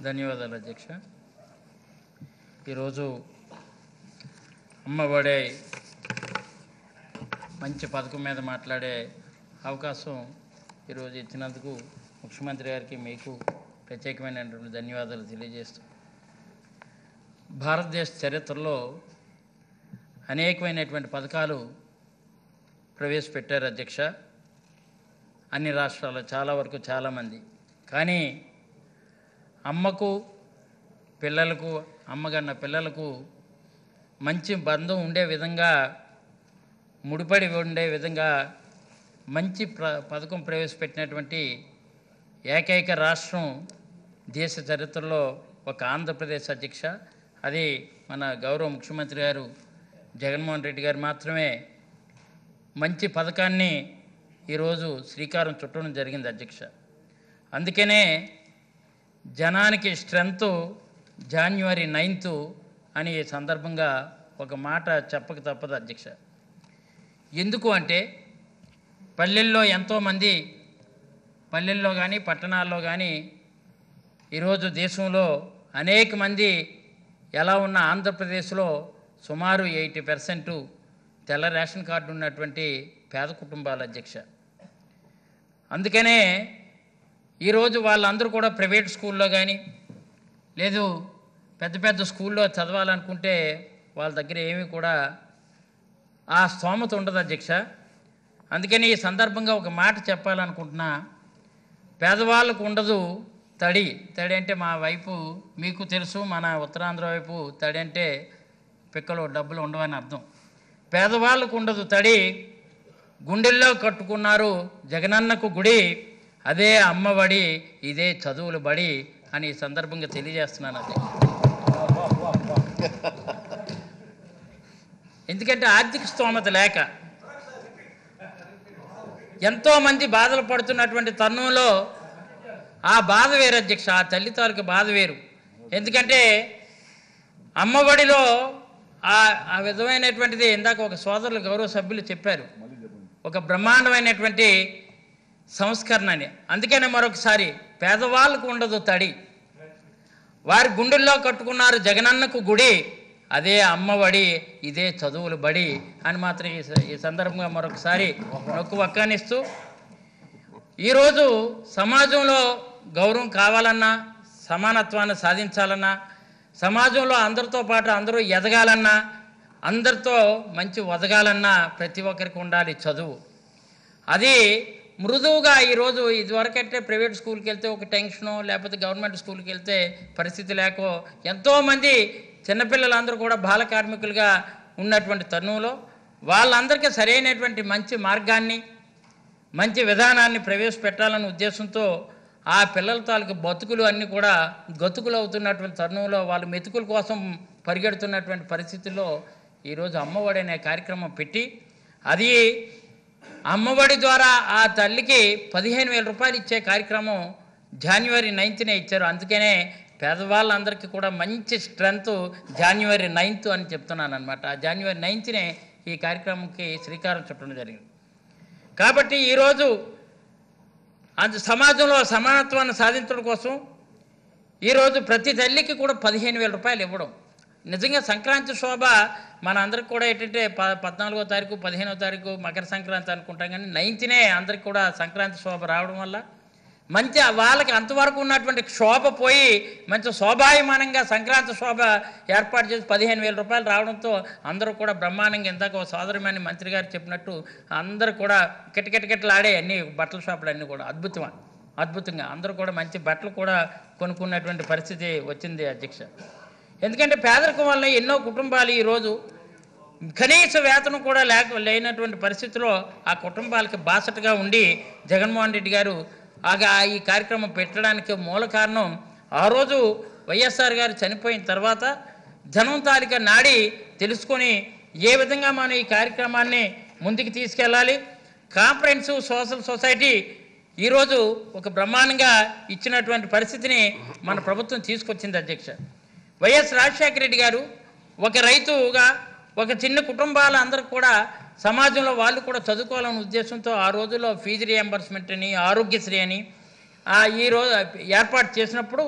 ధన్యవాదాలు అధ్యక్ష ఈరోజు అమ్మఒడే మంచి పథకం మీద మాట్లాడే అవకాశం ఈరోజు ఇచ్చినందుకు ముఖ్యమంత్రి గారికి మీకు ప్రత్యేకమైనటువంటి ధన్యవాదాలు తెలియజేస్తూ భారతదేశ చరిత్రలో అనేకమైనటువంటి పథకాలు ప్రవేశపెట్టారు అధ్యక్ష అన్ని రాష్ట్రాల్లో చాలా వరకు చాలామంది కానీ అమ్మకు పిల్లలకు అమ్మగన్న పిల్లలకు మంచి బంధం ఉండే విధంగా ముడిపడి ఉండే విధంగా మంచి ప్ర పథకం ప్రవేశపెట్టినటువంటి ఏకైక రాష్ట్రం దేశ చరిత్రలో ఒక ఆంధ్రప్రదేశ్ అధ్యక్ష అది మన గౌరవ ముఖ్యమంత్రి గారు జగన్మోహన్ రెడ్డి గారు మాత్రమే మంచి పథకాన్ని ఈరోజు శ్రీకారం చుట్టడం జరిగింది అధ్యక్ష అందుకనే జనానికి స్ట్రెంత్ జాన్యువరి నైన్త్ అని ఈ సందర్భంగా ఒక మాట చెప్పక తప్పదు అధ్యక్ష ఎందుకు అంటే పల్లెల్లో ఎంతోమంది పల్లెల్లో కానీ పట్టణాల్లో కానీ ఈరోజు దేశంలో అనేక మంది ఎలా ఉన్న ఆంధ్రప్రదేశ్లో సుమారు ఎయిటీ పర్సెంట్ తెల్ల రేషన్ కార్డు ఉన్నటువంటి పేద కుటుంబాల అధ్యక్ష అందుకనే ఈరోజు వాళ్ళందరూ కూడా ప్రైవేట్ స్కూల్లో కానీ లేదు పెద్ద పెద్ద స్కూల్లో చదవాలనుకుంటే వాళ్ళ దగ్గర ఏమీ కూడా ఆ స్తోమత ఉండదు అధ్యక్ష అందుకని ఈ సందర్భంగా ఒక మాట చెప్పాలనుకుంటున్నా పేదవాళ్ళకు ఉండదు తడి తడి అంటే మా వైపు మీకు తెలుసు మన ఉత్తరాంధ్ర వైపు తడి అంటే పిక్కలు డబ్బులు ఉండవని అర్థం పేదవాళ్ళకు ఉండదు తడి గుండెల్లో కట్టుకున్నారు జగనన్నకు గుడి అదే అమ్మబడి ఇదే చదువులు బడి అని ఈ సందర్భంగా తెలియజేస్తున్నాను అది ఎందుకంటే ఆర్థిక స్తోమత లేక ఎంతోమంది బాధలు పడుతున్నటువంటి తరుణంలో ఆ బాధ వేరు అధ్యక్ష ఆ తల్లి తాలూకు బాధ వేరు ఎందుకంటే అమ్మఒడిలో ఆ ఆ విధమైనటువంటిది ఇందాక ఒక సోదరులు గౌరవ సభ్యులు చెప్పారు ఒక బ్రహ్మాండమైనటువంటి సంస్కరణ అని అందుకనే మరొకసారి పేదవాళ్ళకు ఉండదు తడి వారి గుండెల్లో కట్టుకున్నారు జగనన్నకు గుడి అదే అమ్మఒడి ఇదే చదువులు బడి అని మాత్రం ఈ స- ఈ సందర్భంగా మరొకసారి నొక్కు వక్కానిస్తూ ఈరోజు సమాజంలో గౌరవం కావాలన్నా సమానత్వాన్ని సాధించాలన్నా సమాజంలో అందరితో పాటు అందరూ ఎదగాలన్నా అందరితో మంచి ఒదగాలన్నా ప్రతి ఒక్కరికి ఉండాలి చదువు అది మృదువుగా ఈరోజు ఇదివరకంటే ప్రైవేట్ స్కూల్కి వెళ్తే ఒక టెన్షను లేకపోతే గవర్నమెంట్ స్కూల్కి వెళ్తే పరిస్థితి లేకో ఎంతోమంది చిన్నపిల్లలందరూ కూడా బాల కార్మికులుగా ఉన్నటువంటి తరుణంలో వాళ్ళందరికీ సరైనటువంటి మంచి మార్గాన్ని మంచి విధానాన్ని ప్రవేశపెట్టాలనే ఉద్దేశంతో ఆ పిల్లల తాలూకు బతుకులు అన్నీ కూడా గతుకులు అవుతున్నటువంటి తరుణంలో వాళ్ళు మెతుకుల కోసం పరిగెడుతున్నటువంటి పరిస్థితుల్లో ఈరోజు అమ్మఒడి అనే కార్యక్రమం పెట్టి అది అమ్మఒడి ద్వారా ఆ తల్లికి పదిహేను వేల రూపాయలు ఇచ్చే కార్యక్రమం జనవరి నైన్త్నే ఇచ్చారు అందుకనే పేదవాళ్ళందరికీ కూడా మంచి స్ట్రెంత్ జనవరి నైన్త్ అని చెప్తున్నాను అనమాట ఆ జనవరి నైన్త్నే ఈ కార్యక్రమంకి శ్రీకారం చుట్టడం జరిగింది కాబట్టి ఈరోజు అది సమాజంలో సమానత్వాన్ని సాధించడం కోసం ఈరోజు ప్రతి తల్లికి కూడా పదిహేను వేల రూపాయలు ఇవ్వడం నిజంగా సంక్రాంతి శోభ మన అందరికి కూడా ఏంటంటే ప పద్నాలుగో తారీఖు పదిహేనో తారీఖు మకర సంక్రాంతి అనుకుంటాం కానీ నైన్త్నే అందరికి కూడా సంక్రాంతి శోభ రావడం వల్ల మంచి వాళ్ళకి అంతవరకు ఉన్నటువంటి శోభ పోయి మంచి శోభాయమానంగా సంక్రాంతి శోభ ఏర్పాటు చేసి పదిహేను వేల రూపాయలు రావడంతో అందరూ కూడా బ్రహ్మాండంగా ఇందాక ఒక సోదరమని మంత్రి గారు చెప్పినట్టు అందరూ కూడా కిటకిటకిటలాడే అన్ని బట్టల షాపులు అన్నీ కూడా అద్భుతం అద్భుతంగా అందరూ కూడా మంచి బట్టలు కూడా కొనుక్కున్నటువంటి పరిస్థితి వచ్చింది అధ్యక్ష ఎందుకంటే పేదరికం వల్ల ఎన్నో కుటుంబాలు ఈరోజు కనీస వేతనం కూడా లేక లేనటువంటి పరిస్థితిలో ఆ కుటుంబాలకి బాసటగా ఉండి జగన్మోహన్ రెడ్డి గారు ఆగా ఈ కార్యక్రమం పెట్టడానికి మూల కారణం ఆ రోజు వైఎస్ఆర్ గారు చనిపోయిన తర్వాత జనం తాలిక నాడి తెలుసుకొని ఏ విధంగా మనం ఈ కార్యక్రమాన్ని ముందుకు తీసుకెళ్ళాలి కాంప్రహెన్సివ్ సోషల్ సొసైటీ ఈరోజు ఒక బ్రహ్మాండంగా ఇచ్చినటువంటి పరిస్థితిని మన ప్రభుత్వం తీసుకొచ్చింది అధ్యక్ష వైఎస్ రాజశేఖర రెడ్డి గారు ఒక రైతుగా ఒక చిన్న కుటుంబాల అందరూ కూడా సమాజంలో వాళ్ళు కూడా చదువుకోవాలనే ఉద్దేశంతో ఆ రోజుల్లో ఫీజు రియంబర్స్మెంట్ అని ఆరోగ్యశ్రీ అని ఆ ఈ రోజు ఏర్పాటు చేసినప్పుడు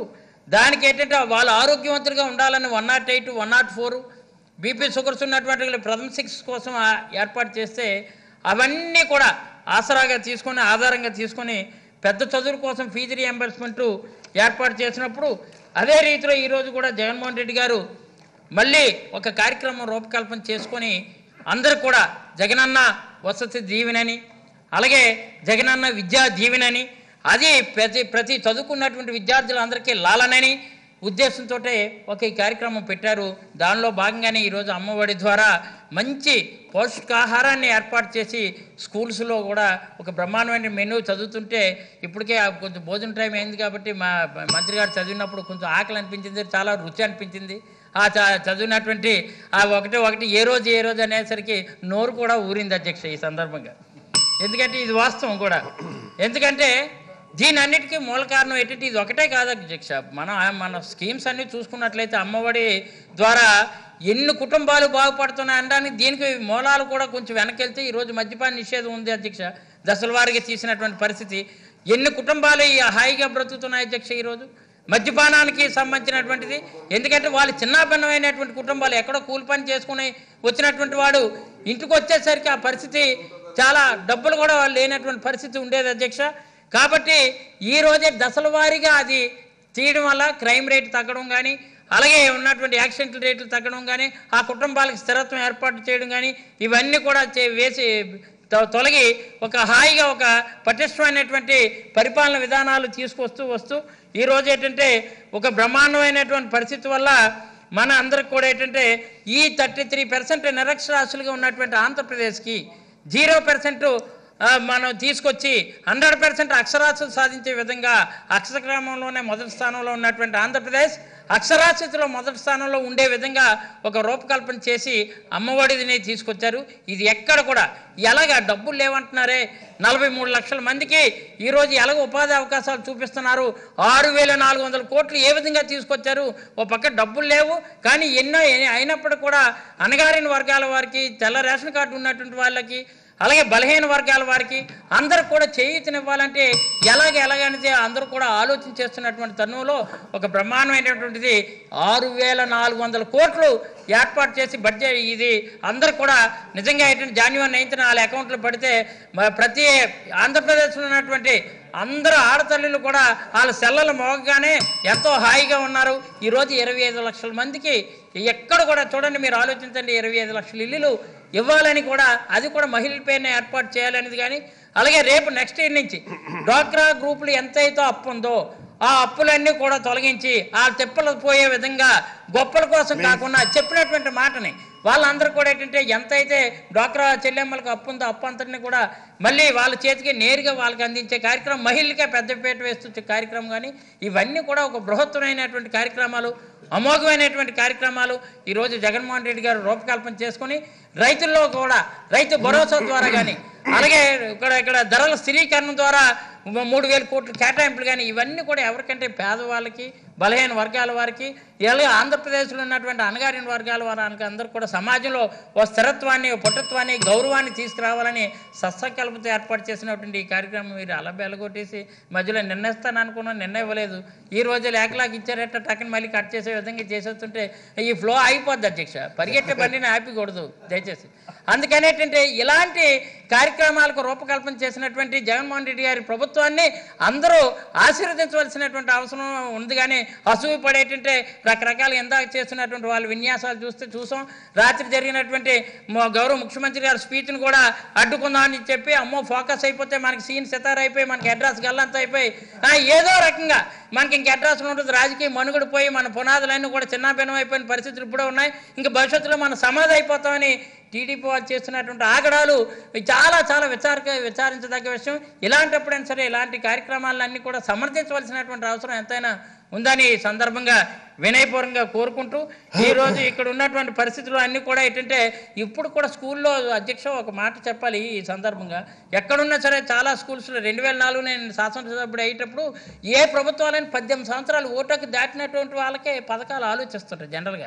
దానికి ఏంటంటే వాళ్ళు ఆరోగ్యవంతులుగా ఉండాలని one naught eight one naught four BP sugars ఉన్నటువంటి వాళ్ళు ప్రథమ సిక్స్ కోసం ఆ- ఏర్పాటు చేస్తే అవన్నీ కూడా ఆసరాగా తీసుకొని ఆధారంగా తీసుకొని పెద్ద చదువుల కోసం ఫీజు రియంబర్స్మెంట్ ఏర్పాటు చేసినప్పుడు అదే రీతిలో ఈరోజు కూడా జగన్మోహన్ రెడ్డి గారు మళ్ళీ ఒక కార్యక్రమం రూపకల్పన చేసుకొని అందరూ కూడా జగనన్న వసతి దీవెనని అలాగే జగనన్న విద్యా దీవెనని అది ప్రతి ప్రతి చదువుకున్నటువంటి విద్యార్థులందరికీ లాలనని ఉద్దేశంతో ఒక ఈ కార్యక్రమం పెట్టారు దానిలో భాగంగానే ఈరోజు అమ్మఒడి ద్వారా మంచి పౌష్టికాహారాన్ని ఏర్పాటు చేసి స్కూల్స్లో కూడా ఒక బ్రహ్మాండమైన మెనూ చదువుతుంటే ఇప్పటికే ఆ కొంచెం భోజన టైం అయింది కాబట్టి మా మంత్రి గారు చదివినప్పుడు కొంచెం ఆకలి అనిపించింది చాలా రుచి అనిపించింది ఆ చ- చదివినటువంటి ఆ ఒకటి ఒకటి ఏ రోజు ఏ రోజు అనేసరికి నోరు కూడా ఊరింది అధ్యక్ష ఈ సందర్భంగా ఎందుకంటే ఇది వాస్తవం కూడా ఎందుకంటే దీని అన్నిటికీ మూల కారణం ఏంటంటే ఇది ఒకటే కాదు అధ్యక్ష మనం మన స్కీమ్స్ అన్ని చూసుకున్నట్లయితే అమ్మఒడి ద్వారా ఎన్ని కుటుంబాలు బాగుపడుతున్నాయి అనడానికి దీనికి మూలాలు కూడా కొంచెం వెనకెళ్తే ఈరోజు మద్యపాన నిషేధం ఉంది అధ్యక్ష దశల వారికి తీసినటువంటి పరిస్థితి ఎన్ని కుటుంబాలు ఈ హాయిగా బ్రతుకుతున్నాయి అధ్యక్ష ఈరోజు మద్యపానానికి సంబంధించినటువంటిది ఎందుకంటే వాళ్ళు చిన్నాభిన్నమైనటువంటి కుటుంబాలు ఎక్కడో కూలి పని చేసుకుని వచ్చినటువంటి వాడు ఇంటికి వచ్చేసరికి ఆ పరిస్థితి చాలా డబ్బులు కూడా వాళ్ళు లేనటువంటి పరిస్థితి ఉండేది అధ్యక్ష కాబట్టి ఈ రోజే దశల వారీగా అది తీయడం వల్ల క్రైమ్ రేట్ తగ్గడం కానీ అలాగే ఉన్నటువంటి యాక్సిడెంట్ రేట్లు తగ్గడం కానీ ఆ కుటుంబాలకు స్థిరత్వం ఏర్పాటు చేయడం కానీ ఇవన్నీ కూడా చే- వేసి తొ- తొలగి ఒక హాయిగా ఒక పటిష్టమైనటువంటి పరిపాలన విధానాలు తీసుకొస్తూ వస్తూ ఈ రోజు ఏంటంటే ఒక బ్రహ్మాండమైనటువంటి పరిస్థితి వల్ల మన అందరికి కూడా ఏంటంటే ఈ థర్టీ త్రీ పర్సెంట్ నిరక్షరాస్యులుగా ఉన్నటువంటి ఆంధ్రప్రదేశ్కి జీరో పర్సెంట్ మనం తీసుకొచ్చి హండ్రెడ్ పర్సెంట్ అక్షరాస్యత సాధించే విధంగా అక్షరక్రమంలోనే మొదటి స్థానంలో ఉన్నటువంటి ఆంధ్రప్రదేశ్ అక్షరాస్యతలో మొదటి స్థానంలో ఉండే విధంగా ఒక రూపకల్పన చేసి అమ్మఒడిని తీసుకొచ్చారు ఇది ఎక్కడ కూడా ఎలాగ డబ్బులు లేవంటున్నారే నలభై మూడు లక్షల మందికి ఈరోజు ఎలాగ ఉపాధి అవకాశాలు చూపిస్తున్నారు ఆరు వేల నాలుగు వందల కోట్లు ఏ విధంగా తీసుకొచ్చారు ఓ పక్క డబ్బులు లేవు కానీ ఎన్నో అయినప్పుడు కూడా అణగారిన వర్గాల వారికి తెల్ల రేషన్ కార్డు ఉన్నటువంటి వాళ్ళకి అలాగే బలహీన వర్గాల వారికి అందరూ కూడా చేయూతనివ్వాలంటే ఎలాగ ఎలాగనేది అందరూ కూడా ఆలోచన చేస్తున్నటువంటి తరుణంలో ఒక బ్రహ్మాండమైనటువంటిది ఆరు వేల నాలుగు వందల కోట్లు ఏర్పాటు చేసి బడ్జెట్ ఇది అందరూ కూడా నిజంగా ఏంటంటే జాన్యువరి నైన్త్ వాళ్ళ అకౌంట్లో పడితే మ- ప్రతి ఆంధ్రప్రదేశ్లో ఉన్నటువంటి అందరూ ఆడతల్లులు కూడా వాళ్ళ సెల్లలు మోగగానే ఎంతో హాయిగా ఉన్నారు ఈరోజు ఇరవై ఐదు లక్షల మందికి ఎక్కడ కూడా చూడండి మీరు ఆలోచించండి ఇరవై ఐదు లక్షల ఇల్లులు ఇవ్వాలని కూడా అది కూడా మహిళల పేరున ఏర్పాటు చేయాలనేది కానీ అలాగే రేపు నెక్స్ట్ ఇయర్ నుంచి డ్వాక్రా గ్రూపులు ఎంతైతే అప్పు ఉందో ఆ అప్పులన్నీ కూడా తొలగించి ఆ తిప్పలు పోయే విధంగా గొప్పల కోసం కాకుండా చెప్పినటువంటి మాటని వాళ్ళందరూ కూడా ఏంటంటే ఎంతైతే డ్వాక్రా చెల్లెమ్మలకు అప్పు ఉందో అప్పు అంతటిని కూడా మళ్ళీ వాళ్ళ చేతికి నేరుగా వాళ్ళకి అందించే కార్యక్రమం మహిళలకే పెద్దపీట వేస్తూ కార్యక్రమం కానీ ఇవన్నీ కూడా ఒక బృహత్తమైనటువంటి కార్యక్రమాలు అమోఘమైనటువంటి కార్యక్రమాలు ఈరోజు జగన్మోహన్ రెడ్డి గారు రూపకల్పన చేసుకొని రైతుల్లో కూడా రైతు భరోసా ద్వారా కానీ అలాగే ఇక్కడ ఇక్కడ ధరల స్థిరీకరణ ద్వారా మూడు వేల కోట్ల కేటాయింపులు కానీ ఇవన్నీ కూడా ఎవరికంటే పేదవాళ్ళకి బలహీన వర్గాల వారికి అలాగే ఆంధ్రప్రదేశ్లో ఉన్నటువంటి అణగారిన వర్గాల వారికి అందరూ కూడా సమాజంలో ఓ స్థిరత్వాన్ని ఓ పుట్టత్వాన్ని గౌరవాన్ని తీసుకురావాలని సత్సంకల్పంతో ఏర్పాటు చేసినటువంటి ఈ కార్యక్రమం మీరు అలా బెలగొట్టేసి మధ్యలో నిర్ణయిస్తాను అనుకున్నాను నిర్ణయం ఇవ్వలేదు ఈ రోజు లేకలాకి ఇచ్చారట టక్కని మళ్ళీ కట్ చేసే విధంగా చేసేస్తుంటే ఈ ఫ్లో అయిపోద్ది అధ్యక్ష పరిగెట్టే బండిని ఆపికూడదు దయచేసి అందుకని ఏంటంటే ఇలాంటి కార్యక్రమాలకు రూపకల్పన చేసినటువంటి జగన్మోహన్ రెడ్డి గారి ప్రభుత్వాన్ని అందరూ ఆశీర్వదించవలసినటువంటి అవసరం ఉంది కానీ అసూయ పడేటంటే రకరకాల ఇందాక చేస్తున్నటువంటి వాళ్ళ విన్యాసాలు చూస్తే చూసాం రాత్రి జరిగినటువంటి మా గౌరవ ముఖ్యమంత్రి గారి స్పీచ్ను కూడా అడ్డుకుందామని చెప్పి అమ్మో ఫోకస్ అయిపోతే మనకి సీన్ సితార్ అయిపోయి మనకి అడ్రస్ గల్లంత అయిపోయి ఆ, ఏదో రకంగా మనకి ఇంక అడ్రస్ ఉంటుంది రాజకీయ మనుగడ పోయి మన పునాదులన్నీ కూడా చిన్నాభిన్నం అయిపోయిన పరిస్థితులు ఇప్పుడే ఉన్నాయి ఇంకా భవిష్యత్తులో మనం సమాధి అయిపోతామని టీడీపీ వాళ్ళు చేస్తున్నటువంటి ఆగడాలు చాలా చాలా విచారక విచారించదగ్గ విషయం ఇలాంటప్పుడైనా సరే ఇలాంటి కార్యక్రమాలన్నీ కూడా సమర్థించవలసినటువంటి అవసరం ఎంతైనా ఉందని ఈ సందర్భంగా వినయపూర్వకంగా కోరుకుంటూ ఈ రోజు ఇక్కడ ఉన్నటువంటి పరిస్థితులు అన్నీ కూడా ఏంటంటే ఇప్పుడు కూడా స్కూల్లో అధ్యక్ష ఒక మాట చెప్పాలి ఈ సందర్భంగా ఎక్కడున్నా సరే చాలా స్కూల్స్లో రెండు వేల నాలుగు నేను శాసనసభ్యుడు అయ్యేటప్పుడు ఏ ప్రభుత్వాలైనా పద్దెనిమిది సంవత్సరాలు ఓటుకు దాటినటువంటి వాళ్ళకే పథకాలు ఆలోచిస్తుంటారు జనరల్గా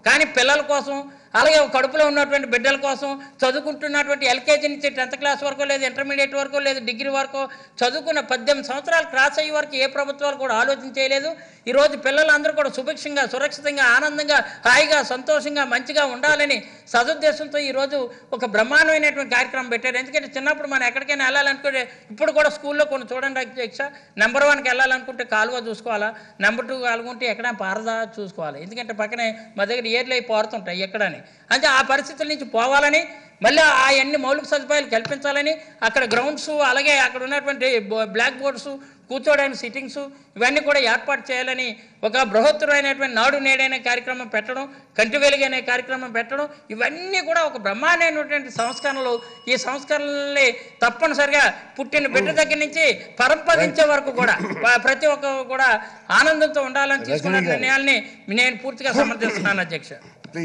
కానీ పిల్లల కోసం అలాగే కడుపులో ఉన్నటువంటి బిడ్డల కోసం చదువుకుంటున్నటువంటి ఎల్కేజీ నుంచి టెన్త్ క్లాస్ వరకు లేదు ఇంటర్మీడియట్ వరకు లేదు డిగ్రీ వరకు చదువుకున్న పద్దెనిమిది సంవత్సరాలు క్రాస్ అయ్యే వరకు ఏ ప్రభుత్వాలు కూడా ఆలోచన చేయలేదు ఈరోజు పిల్లలందరూ కూడా సుభిక్షంగా సురక్షితంగా ఆనందంగా హాయిగా సంతోషంగా మంచిగా ఉండాలని సదుద్దేశంతో ఈరోజు ఒక బ్రహ్మాండమైనటువంటి కార్యక్రమం పెట్టారు ఎందుకంటే చిన్నప్పుడు మనం ఎక్కడికైనా వెళ్ళాలనుకుంటే ఇప్పుడు కూడా స్కూల్లో కొన్ని చూడండి అధ్యక్ష నెంబర్ వన్కి వెళ్ళాలనుకుంటే కాలువ చూసుకోవాలా నెంబర్ టూ కాలుకుంటే ఎక్కడ పారదా చూసుకోవాలి ఎందుకంటే పక్కనే మా దగ్గర ఏర్లు అయి పారుతుంటాయి ఎక్కడని అంటే ఆ పరిస్థితుల నుంచి పోవాలని మళ్ళీ ఆ అన్ని మౌలిక సదుపాయాలు కల్పించాలని అక్కడ గ్రౌండ్స్ అలాగే అక్కడ ఉన్నటువంటి బో- బ్లాక్ బోర్డ్స్ కూర్చోడానికి సిట్టింగ్స్ ఇవన్నీ కూడా ఏర్పాటు చేయాలని ఒక బృహత్తరమైనటువంటి నాడు నేడైన కార్యక్రమం పెట్టడం కంటి వెలుగు అనే కార్యక్రమం పెట్టడం ఇవన్నీ కూడా ఒక బ్రహ్మాండమైనటువంటి సంస్కరణలు ఈ సంస్కరణల్ని తప్పనిసరిగా పుట్టిన బిడ్డ దగ్గర నుంచి పరంపదించే వరకు కూడా ప- ప్రతి ఒక్క కూడా ఆనందంతో ఉండాలని తీసుకున్న నిర్ణయాల్ని నేను పూర్తిగా సమర్థిస్తున్నాను అధ్యక్ష